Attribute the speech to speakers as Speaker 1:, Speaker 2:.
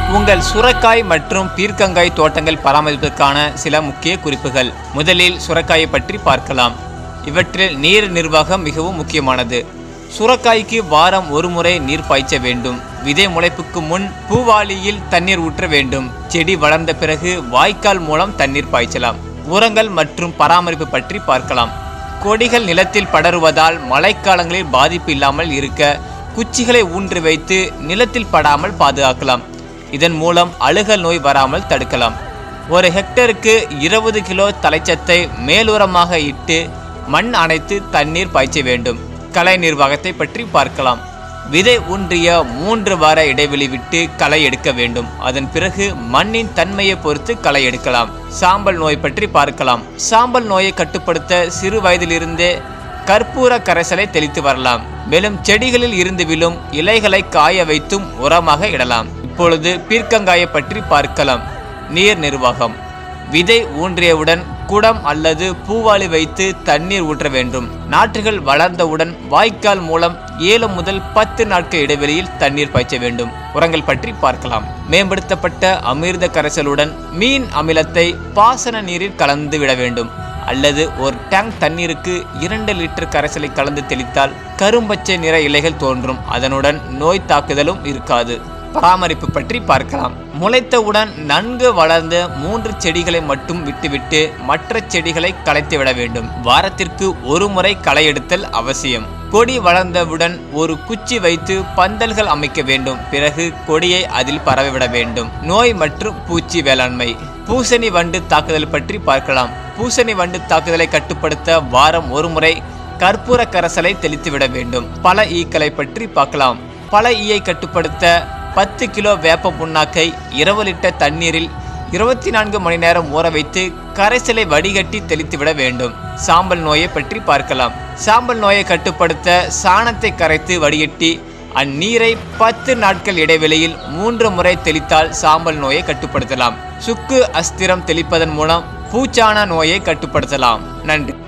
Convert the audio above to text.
Speaker 1: உங்கள் சுரக்காய் மற்றும் பீர்க்கங்காய் தோட்டங்கள் பராமரிப்பதற்கான சில முக்கிய குறிப்புகள் முதலில் சுரக்காயை பற்றி பார்க்கலாம் இவற்றில் நீர் நிர்வாகம் மிகவும் முக்கியமானது சுரக்காய்க்கு வாரம் ஒரு முறை நீர் பாய்ச்ச வேண்டும் விதை முளைப்புக்கு முன் பூவாளியில் தண்ணீர் ஊற்ற வேண்டும் செடி வளர்ந்த பிறகு வாய்க்கால் மூலம் தண்ணீர் பாய்ச்சலாம் உரங்கள் மற்றும் பராமரிப்பு பற்றி பார்க்கலாம் கொடிகள் நிலத்தில் படருவதால் மழைக்காலங்களில் பாதிப்பு இல்லாமல் இருக்க குச்சிகளை ஊன்றி வைத்து நிலத்தில் படாமல் பாதுகாக்கலாம் இதன் மூலம் அழுகல் நோய் வராமல் தடுக்கலாம் ஒரு ஹெக்டருக்கு இருபது கிலோ தலைச்சத்தை மேலுரமாக இட்டு மண் அணைத்து தண்ணீர் பாய்ச்ச வேண்டும் களை நிர்வாகத்தை பற்றி பார்க்கலாம் விதை ஊன்றிய மூன்று வார இடைவெளி விட்டு களை எடுக்க வேண்டும் அதன் பிறகு மண்ணின் தன்மையை பொறுத்து களை எடுக்கலாம் சாம்பல் நோய் பற்றி பார்க்கலாம் சாம்பல் நோயை கட்டுப்படுத்த சிறு வயதிலிருந்தே கற்பூர கரைசலை தெளித்து வரலாம் மேலும் செடிகளில் இருந்து விழும் இலைகளை காய வைத்தும் உரமாக இடலாம் இப்பொழுது பீர்க்கங்காயை பற்றி பார்க்கலாம் நீர் நிர்வாகம் விதை ஊன்றியவுடன் குடம் அல்லது பூவாளி வைத்து தண்ணீர் ஊற்ற வேண்டும் நாற்றுகள் வளர்ந்தவுடன் வாய்க்கால் மூலம் ஏழு முதல் பத்து நாட்கள் இடைவெளியில் தண்ணீர் பாய்ச்ச வேண்டும் உரங்கள் பற்றி பார்க்கலாம் மேம்படுத்தப்பட்ட அமிர்த கரைசலுடன் மீன் அமிலத்தை பாசன நீரில் கலந்து விட வேண்டும் அல்லது ஒரு டேங்க் தண்ணீருக்கு இரண்டு லிட்டர் கரைசலை கலந்து தெளித்தால் கரும்பச்சை நிற இலைகள் தோன்றும் அதனுடன் நோய் தாக்குதலும் இருக்காது பராமரிப்பு பற்றி பார்க்கலாம் முளைத்தவுடன் நன்கு வளர்ந்த மூன்று செடிகளை மட்டும் விட்டுவிட்டு மற்ற செடிகளை களைத்து விட வேண்டும் வாரத்திற்கு ஒரு முறை களை எடுத்தல் அவசியம் கொடி வளர்ந்தவுடன் ஒரு குச்சி வைத்து பந்தல்கள் அமைக்க வேண்டும் பிறகு கொடியை அதில் பரவிவிட வேண்டும் நோய் மற்றும் பூச்சி வேளாண்மை பூசணி வண்டு தாக்குதல் பற்றி பார்க்கலாம் பூசணி வண்டு தாக்குதலை கட்டுப்படுத்த வாரம் ஒரு முறை கற்பூர கரைசலை தெளித்துவிட வேண்டும் பல ஈக்களை பற்றி பார்க்கலாம் பல ஈயை கட்டுப்படுத்த பத்து கிலோ வேப்ப புண்ணாக்கை இருபது லிட்டர் தண்ணீரில் இருபத்தி நான்கு மணி நேரம் ஊற வைத்து கரைசலை வடிகட்டி தெளித்துவிட வேண்டும் சாம்பல் நோயை பற்றி பார்க்கலாம் சாம்பல் நோயை கட்டுப்படுத்த சாணத்தை கரைத்து வடிகட்டி அந்நீரை பத்து நாட்கள் இடைவெளியில் மூன்று முறை தெளித்தால் சாம்பல் நோயை கட்டுப்படுத்தலாம் சுக்கு அஸ்திரம் தெளிப்பதன் மூலம் பூச்சான நோயை கட்டுப்படுத்தலாம் நன்றி